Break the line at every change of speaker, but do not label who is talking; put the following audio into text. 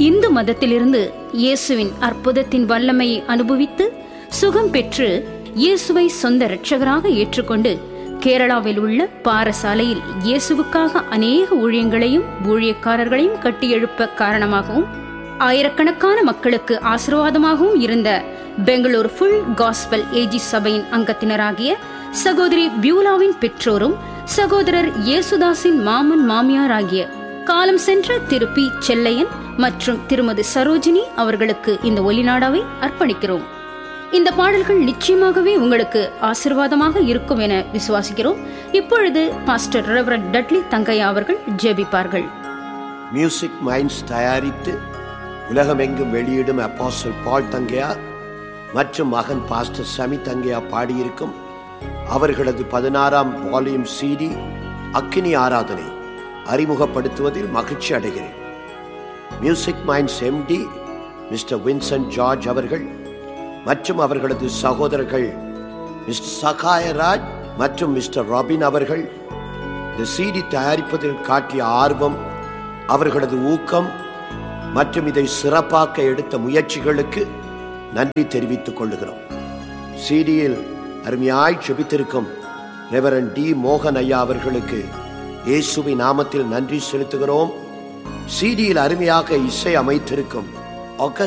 இந்து மதத்திலிருந்து இயேசுவின் அற்புதத்தின் வல்லமையை அனுபவித்து சுகம் பெற்று இயேசுவை சொந்த இரட்சகராக ஏற்றுக்கொண்டு கேரளாவில் உள்ள பாரசாலையில் இயேசுவுக்காக அநேக ஊழியங்களையும் ஊழியக்காரர்களையும் கட்டியெழுப்ப காரணமாகவும் ஆயிரக்கணக்கான மக்களுக்கு ஆசீர்வாதமாகவும் இருந்த பெங்களூர் ஃபுல் காஸ்பல் ஏஜி சபையின் அங்கத்தினராகிய சகோதரி பியூலாவின் பெற்றோரும் சகோதரர் இயேசுதாஸின் மாமன் மாமியார் ஆகிய காலம் சென்ற திரு பி செல்லையன் மற்றும் திருமதி சரோஜினி அவர்களுக்கு இந்த ஒலிநாடாவை அர்ப்பணிக்கிறோம் இந்த பாடல்கள் நிச்சயமாகவே உங்களுக்கு ஆசிர்வாதமாக இருக்கும் என விசுவாசிக்கிறோம் இப்பொழுது பாஸ்டர் ரெவரன் டட்லி தங்கையா அவர்கள் ஜெபிப்பார்கள்
மியூசிக் மைண்ட்ஸ் தயாரித்து உலகமெங்கும் வெளியிடும் அப்பாசல் பால் தங்கையார் மற்றும் மகன் பாஸ்டர் சமி தங்கையா பாடியிருக்கும் அவர்களது பதினாறாம் வால்யூம் சிடி அக்கினி ஆராதனை அறிமுகப்படுத்துவதில் மகிழ்ச்சி அடைகிறேன் music minds MD mister Vincent George அவர்கள் மற்றும் அவர்களது சகோதரர்கள் மிஸ்டர் சகாயராஜ் மற்றும் மிஸ்டர் ராபின் அவர்கள் இந்த சிடி தயாரிப்பதில் காட்டிய ஆர்வம் அவர்களது ஊக்கம் மற்றும் இதை சிறப்பாக்க எடுத்த முயற்சிகளுக்கு நன்றி தெரிவித்துக் கொள்கிறோம் சிடியில் அருமையாய் செபித்திருக்கும் ரெவரன் டி மோகன் ஐயா அவர்களுக்கு இயேசுவின் நாமத்தில் நன்றி செலுத்துகிறோம் சிடியில் அருமையாக இசை அமைத்திருக்கும்